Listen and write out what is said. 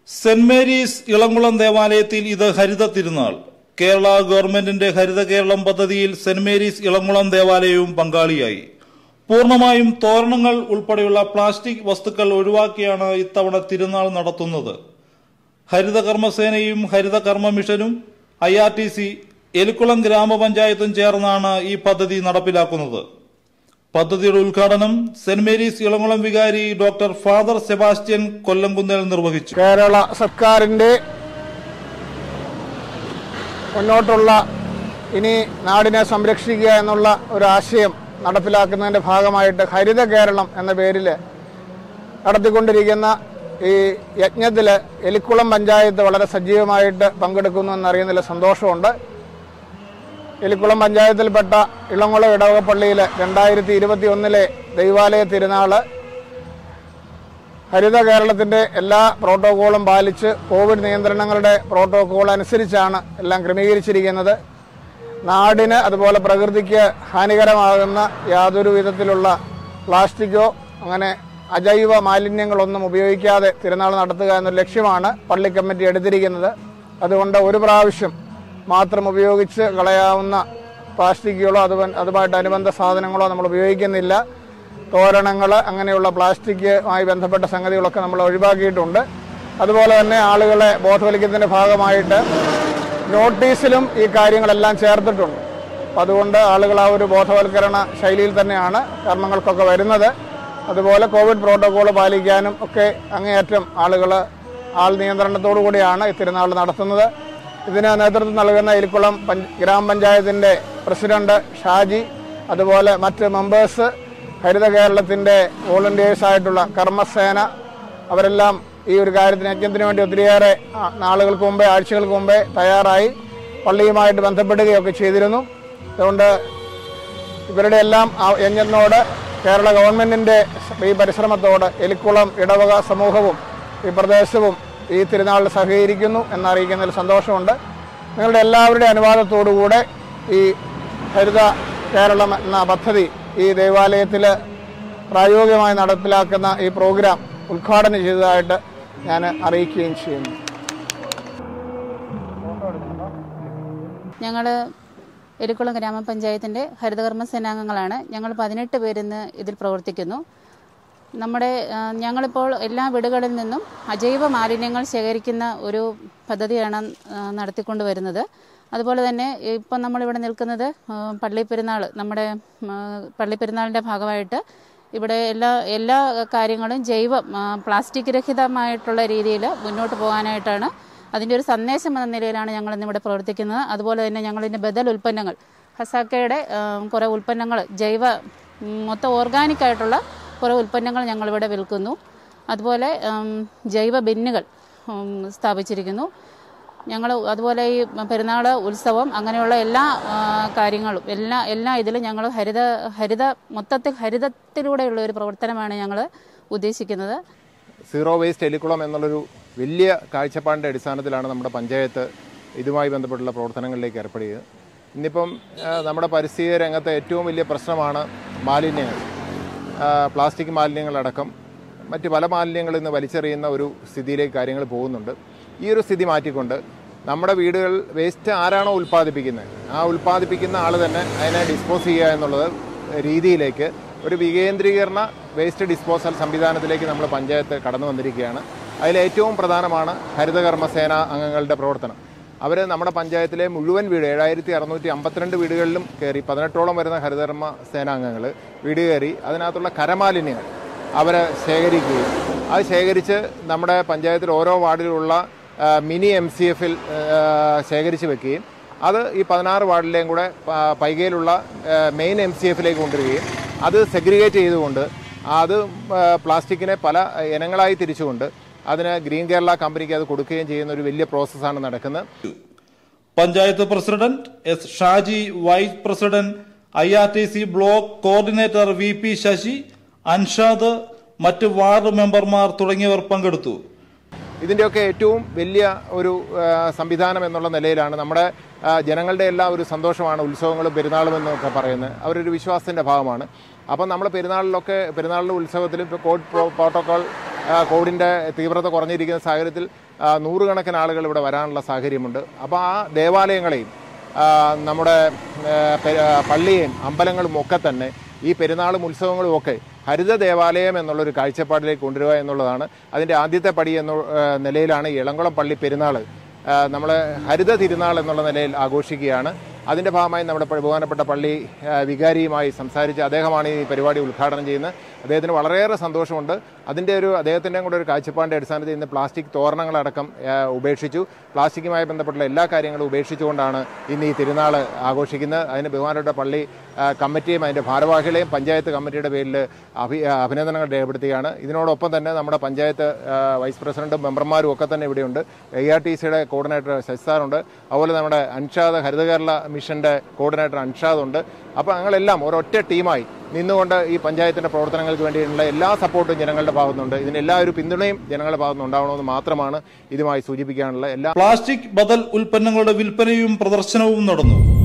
saint Mary's Elamkulam ദേവാലയത്തിൽ ഇത് ഹരിത തിരുനാൾ കേരള ഗവൺമെന്റിന്റെ ഹരിത കേരളം പദ്ധതിയിൽ സെന്റ് മേരീസ് ഇളംകുളം ദേവാലയവും പങ്കാളിയായി പൂർണ്ണമായും തോരണങ്ങൾ ഉൾപ്പെടെയുള്ള പ്ലാസ്റ്റിക് വസ്തുക്കൾ ഒഴിവാക്കിയാണ് ഇത്തവണ തിരുനാൾ നടത്തുന്നത് ഹരിത കർമ്മസേനയും ഹരിത കർമ്മ മിഷനും I R T C Elikkulam ഗ്രാമപഞ്ചായത്തും ചേർന്നാണ് ഈ പദ്ധതി നടപ്പിലാക്കുന്നത് പദ്ധതിയുടെ ഉദ്ഘാടനം സെന്റ് മേരീസ് ഇളംകുളം വികാരി ഡോക്ടർ ഫാദർ സെബാസ്റ്റ്യൻ കൊല്ലംകുന്നേൽ നിർവഹിച്ചു കേരള സർക്കാരിൻ്റെ മുന്നോട്ടുള്ള ഇനി നാടിനെ സംരക്ഷിക്കുക എന്നുള്ള ഒരു ആശയം നടപ്പിലാക്കുന്നതിൻ്റെ ഭാഗമായിട്ട് ഹരിത കേരളം എന്ന പേരിൽ നടത്തിക്കൊണ്ടിരിക്കുന്ന ഈ യജ്ഞത്തിൽ എലിക്കുളം പഞ്ചായത്ത് വളരെ സജീവമായിട്ട് പങ്കെടുക്കുന്നു എന്നറിയുന്നതിൽ സന്തോഷമുണ്ട് എലിക്കുളം പഞ്ചായത്തിൽപ്പെട്ട ഇളംകുളം ഇടവകപ്പള്ളിയിൽ രണ്ടായിരത്തി ഇരുപത്തി ഒന്നിലെ ദൈവാലയ തിരുനാള് ഹരിത കേരളത്തിൻ്റെ എല്ലാ പ്രോട്ടോക്കോളും പാലിച്ച് കോവിഡ് നിയന്ത്രണങ്ങളുടെ പ്രോട്ടോക്കോൾ അനുസരിച്ചാണ് എല്ലാം ക്രമീകരിച്ചിരിക്കുന്നത് നാടിന് അതുപോലെ പ്രകൃതിക്ക് ഹാനികരമാകുന്ന യാതൊരു വിധത്തിലുള്ള പ്ലാസ്റ്റിക്കോ അങ്ങനെ അജൈവ മാലിന്യങ്ങളൊന്നും ഉപയോഗിക്കാതെ തിരുനാൾ നടത്തുക എന്നൊരു ലക്ഷ്യമാണ് പള്ളി കമ്മിറ്റി എടുത്തിരിക്കുന്നത് അതുകൊണ്ട് ഒരു പ്രാവശ്യം മാത്രം ഉപയോഗിച്ച് കളയാവുന്ന പ്ലാസ്റ്റിക്കുകളോ അത് അതുമായിട്ട് അനുബന്ധ സാധനങ്ങളോ നമ്മൾ ഉപയോഗിക്കുന്നില്ല തോരണങ്ങൾ അങ്ങനെയുള്ള പ്ലാസ്റ്റിക്കുമായി ബന്ധപ്പെട്ട സംഗതികളൊക്കെ നമ്മൾ ഒഴിവാക്കിയിട്ടുണ്ട് അതുപോലെ തന്നെ ആളുകളെ ബോധവൽക്കരണത്തിൻ്റെ ഭാഗമായിട്ട് നോട്ടീസിലും ഈ കാര്യങ്ങളെല്ലാം ചേർത്തിട്ടുണ്ട് അപ്പം അതുകൊണ്ട് ആളുകൾ ആ ഒരു ബോധവൽക്കരണ ശൈലിയിൽ തന്നെയാണ് കർമ്മങ്ങൾക്കൊക്കെ വരുന്നത് അതുപോലെ കോവിഡ് പ്രോട്ടോകോൾ പാലിക്കാനും ഒക്കെ അങ്ങേയറ്റം ആളുകൾ ആൾ നിയന്ത്രണത്തോടു കൂടിയാണ് ഈ തിരുനാൾ നടത്തുന്നത് ഇതിന് നേതൃത്വം നൽകുന്ന എലിക്കുളം പഞ്ച് ഗ്രാമപഞ്ചായത്തിൻ്റെ പ്രസിഡന്റ് ഷാജി അതുപോലെ മറ്റ് മെമ്പേഴ്സ് ഹരിത കേരളത്തിൻ്റെ വോളണ്ടിയേഴ്സായിട്ടുള്ള കർമ്മസേന അവരെല്ലാം ഈ ഒരു കാര്യത്തിന് യജ്ഞത്തിന് വേണ്ടി ഒത്തിരിയേറെ ആ, നാളുകൾക്ക് മുമ്പേ ആഴ്ചകൾക്ക് മുമ്പേ തയ്യാറായി പള്ളിയുമായിട്ട് ബന്ധപ്പെടുകയൊക്കെ ചെയ്തിരുന്നു അതുകൊണ്ട് ഇവരുടെ എല്ലാം ആ യജ്ഞത്തിനോട് കേരള ഗവൺമെന്റിന്റെ ഈ പരിശ്രമത്തോട് എലിക്കുളം ഇടവക സമൂഹവും ഈ പ്രദേശവും ഈ തിരുനാളിൽ സഹകരിക്കുന്നു എന്നറിയിക്കുന്നതിൽ സന്തോഷമുണ്ട് നിങ്ങളുടെ എല്ലാവരുടെ അനുവാദത്തോടുകൂടെ ഈ ഹരിത കേരളം എന്ന പദ്ധതി ഈ ദേവാലയത്തിൽ പ്രായോഗികമായി നടപ്പിലാക്കുന്ന ഈ പ്രോഗ്രാം ഉദ്ഘാടനം ചെയ്തതായിട്ട് ഞാൻ അറിയിക്കുകയും ചെയ്യുന്നു ഞങ്ങൾ എരിക്കുളം ഗ്രാമപഞ്ചായത്തിൻ്റെ ഹരിതകർമ്മ സേനാംഗങ്ങളാണ് ഞങ്ങൾ പതിനെട്ട് പേരിന്ന് ഇതിൽ പ്രവർത്തിക്കുന്നു നമ്മുടെ ആ, ഞങ്ങളിപ്പോൾ എല്ലാ വീടുകളിൽ നിന്നും അജൈവ മാലിന്യങ്ങൾ ശേഖരിക്കുന്ന ഒരു പദ്ധതിയാണ് ആ, നടത്തിക്കൊണ്ട് വരുന്നത് അതുപോലെ തന്നെ ഇപ്പം നമ്മളിവിടെ നിൽക്കുന്നത് ആ, പള്ളിപ്പെരുന്നാൾ നമ്മുടെ ആ, പള്ളിപ്പെരുന്നാളിൻ്റെ ഭാഗമായിട്ട് ഇവിടെ എല്ലാ എല്ലാ കാര്യങ്ങളും ജൈവ ആ, പ്ലാസ്റ്റിക് രഹിതമായിട്ടുള്ള രീതിയിൽ മുന്നോട്ട് പോകാനായിട്ടാണ് അതിൻ്റെ ഒരു സന്ദേശം എന്ന നിലയിലാണ് ഞങ്ങൾ ഇന്നിവിടെ പ്രവർത്തിക്കുന്നത് അതുപോലെ തന്നെ ഞങ്ങളിതിൻ്റെ ബദൽ ഉൽപ്പന്നങ്ങൾ ഹസാക്കയുടെ ആ, കുറേ ഉൽപ്പന്നങ്ങൾ ജൈവ ഉം, മൊത്തം ഓർഗാനിക് ആയിട്ടുള്ള കുറേ ഉൽപ്പന്നങ്ങൾ ഞങ്ങളിവിടെ വിൽക്കുന്നു അതുപോലെ ഉം, ജൈവ ബിന്നുകൾ ഉം, സ്ഥാപിച്ചിരിക്കുന്നു ഞങ്ങൾ അതുപോലെ ഈ പെരുന്നാൾ ഉത്സവം അങ്ങനെയുള്ള എല്ലാ ആ, കാര്യങ്ങളും എല്ലാ എല്ലാ ഇതിലും ഞങ്ങൾ ഹരിത ഹരിത മൊത്തത്തിൽ ഹരിതത്തിലൂടെയുള്ള ഒരു പ്രവർത്തനമാണ് ഞങ്ങൾ ഉദ്ദേശിക്കുന്നത് സീറോ വേസ്റ്റ് എലിക്കുളം എന്നുള്ളൊരു വലിയ കാഴ്ചപ്പാടിൻ്റെ അടിസ്ഥാനത്തിലാണ് നമ്മുടെ പഞ്ചായത്ത് ഇതുമായി ബന്ധപ്പെട്ടുള്ള പ്രവർത്തനങ്ങളിലേക്ക് ഏർപ്പെടുന്നത് ഇന്നിപ്പം ആ, നമ്മുടെ പരിസ്ഥിതി രംഗത്തെ ഏറ്റവും വലിയ പ്രശ്നമാണ് മാലിന്യങ്ങൾ ആ, പ്ലാസ്റ്റിക് മാലിന്യങ്ങളടക്കം മറ്റ് പല മാലിന്യങ്ങളിൽ നിന്ന് വലിച്ചെറിയുന്ന ഒരു സ്ഥിതിയിലേക്ക് കാര്യങ്ങൾ പോകുന്നുണ്ട് ഈ ഒരു സ്ഥിതി മാറ്റിക്കൊണ്ട് നമ്മുടെ വീടുകൾ വേസ്റ്റ് ആരാണോ ഉൽപ്പാദിപ്പിക്കുന്നത് ആ ഉൽപ്പാദിപ്പിക്കുന്ന ആൾ തന്നെ അതിനെ ഡിസ്പോസ് ചെയ്യുക എന്നുള്ളത് രീതിയിലേക്ക് ഒരു വികേന്ദ്രീകരണ വേസ്റ്റ് ഡിസ്പോസൽ സംവിധാനത്തിലേക്ക് നമ്മൾ പഞ്ചായത്ത് കടന്നു വന്നിരിക്കുകയാണ് അതിൽ ഏറ്റവും പ്രധാനമാണ് ഹരിതകർമ്മ സേന അംഗങ്ങളുടെ പ്രവർത്തനം അവർ നമ്മുടെ പഞ്ചായത്തിലെ മുഴുവൻ വീട് ഏഴായിരത്തി അറുന്നൂറ്റി അമ്പത്തിരണ്ട് വീടുകളിലും കയറി പതിനെട്ടോളം വരുന്ന ഹരിതകർമ്മ സേനാംഗങ്ങൾ വീട് കയറി അതിനകത്തുള്ള കരമാലിന്യങ്ങൾ അവർ ശേഖരിക്കുകയും അത് ശേഖരിച്ച് നമ്മുടെ പഞ്ചായത്തിൽ ഓരോ വാർഡിലുള്ള ആ, മിനി എം സി എഫിൽ ശേഖരിച്ച് വെക്കുകയും അത് ഈ പതിനാറ് വാർഡിലെയും കൂടെ പ- പൈകയിലുള്ള ആ, മെയിൻ എം സി എഫിലേക്ക് കൊണ്ടുവരികയും അത് സെഗ്രിഗേറ്റ് ചെയ്തുകൊണ്ട് അത് ആ, പ്ലാസ്റ്റിക്കിനെ പല ഇനങ്ങളായി തിരിച്ചുകൊണ്ട് അതിന് ഗ്രീൻ കേരള കമ്പനിക്ക് അത് കൊടുക്കുകയും ചെയ്യുന്ന ഒരു വലിയ പ്രോസസ്സാണ് നടക്കുന്നത് panchayat president S Shaji vice president I R T C block coordinator V P Sasi Anshad മറ്റ് വാർഡ് മെമ്പർമാർ തുടങ്ങിയവർ പങ്കെടുത്തു ഇതിൻ്റെയൊക്കെ ഏറ്റവും വലിയ ഒരു ആ, സംവിധാനം എന്നുള്ള നിലയിലാണ് നമ്മുടെ ആ, ജനങ്ങളുടെ എല്ലാ ഒരു സന്തോഷമാണ് ഉത്സവങ്ങളും പെരുന്നാളും എന്നൊക്കെ പറയുന്നത് അവരൊരു വിശ്വാസത്തിൻ്റെ ഭാഗമാണ് അപ്പം നമ്മൾ പെരുന്നാളിലൊക്കെ പെരുന്നാളിൻ്റെ ഉത്സവത്തിലും ഇപ്പോൾ കോവിഡ് പ്രോ പ്രോട്ടോക്കോൾ ആ, കോവിഡിൻ്റെ തീവ്രത കുറഞ്ഞിരിക്കുന്ന സാഹചര്യത്തിൽ ആ, നൂറുകണക്കിന് ആളുകൾ ഇവിടെ വരാനുള്ള സാഹചര്യമുണ്ട് അപ്പോൾ ആ ദേവാലയങ്ങളെയും ആ, നമ്മുടെ ആ, പെ- ആ, പള്ളിയെയും അമ്പലങ്ങളും ഒക്കെ തന്നെ ഈ പെരുന്നാളും ഉത്സവങ്ങളും ഒക്കെ ഹരിത ദേവാലയം എന്നുള്ളൊരു കാഴ്ചപ്പാടിലേക്ക് കൊണ്ടുവരിക എന്നുള്ളതാണ് അതിൻ്റെ ആദ്യത്തെ പടി എന്ന ആ, നിലയിലാണ് ഈ ഇളംകുളം പള്ളി പെരുന്നാൾ നമ്മൾ ഹരിത തിരുനാൾ എന്നുള്ള നിലയിൽ ആഘോഷിക്കുകയാണ് അതിൻ്റെ ഭാഗമായി നമ്മുടെ പ- ബഹുമാനപ്പെട്ട പള്ളി ആ, വികാരിയുമായി സംസാരിച്ച് അദ്ദേഹമാണ് ഈ പരിപാടി ഉദ്ഘാടനം ചെയ്യുന്നത് അദ്ദേഹത്തിന് വളരെയേറെ സന്തോഷമുണ്ട് അതിൻ്റെ ഒരു അദ്ദേഹത്തിൻ്റെയും കൂടെ ഒരു കാഴ്ചപ്പാടിൻ്റെ അടിസ്ഥാനത്തിൽ ഇന്ന് പ്ലാസ്റ്റിക് തോരണങ്ങളടക്കം ആ, ഉപേക്ഷിച്ചു പ്ലാസ്റ്റിക്കുമായി ബന്ധപ്പെട്ടുള്ള എല്ലാ കാര്യങ്ങളും ഉപേക്ഷിച്ചുകൊണ്ടാണ് ഇന്ന് ഈ തിരുനാൾ ആഘോഷിക്കുന്നത് അതിന് ബഹുമാനപ്പെട്ട പള്ളി ആ, കമ്മിറ്റിയും അതിൻ്റെ ഭാരവാഹികളെയും പഞ്ചായത്ത് കമ്മിറ്റിയുടെ പേരിൽ അഭി ആ, അഭിനന്ദനങ്ങൾ രേഖപ്പെടുത്തുകയാണ് ഇതിനോടൊപ്പം തന്നെ നമ്മുടെ പഞ്ചായത്ത് ആ, വൈസ് പ്രസിഡന്റും മെമ്പർമാരും ഒക്കെ തന്നെ ഇവിടെയുണ്ട് എ ആർ ടി സിയുടെ കോർഡിനേറ്റർ ശശിസാറുണ്ട് അതുപോലെ നമ്മുടെ അൻഷാദ് ഹരിത കേരള മിഷന്റെ കോർഡിനേറ്റർ അൻഷാദ് ഉണ്ട് അപ്പോൾ ഞങ്ങളെല്ലാം ഒരൊറ്റ ടീമായി നിന്നുകൊണ്ട് ഈ പഞ്ചായത്തിന്റെ പ്രവർത്തനങ്ങൾക്ക് വേണ്ടിയിട്ടുള്ള എല്ലാ സപ്പോർട്ടും ജനങ്ങളുടെ ഭാഗത്തുനിന്നുണ്ട് ഇതിന് എല്ലാ ഒരു പിന്തുണയും ജനങ്ങളുടെ ഭാഗത്തുനിന്ന് ഉണ്ടാവണമെന്ന് മാത്രമാണ് ഇതുമായി സൂചിപ്പിക്കാനുള്ള എല്ലാ പ്ലാസ്റ്റിക് ബദൽ ഉൽപ്പന്നങ്ങളുടെ വിൽപ്പനയും പ്രദർശനവും നടന്നു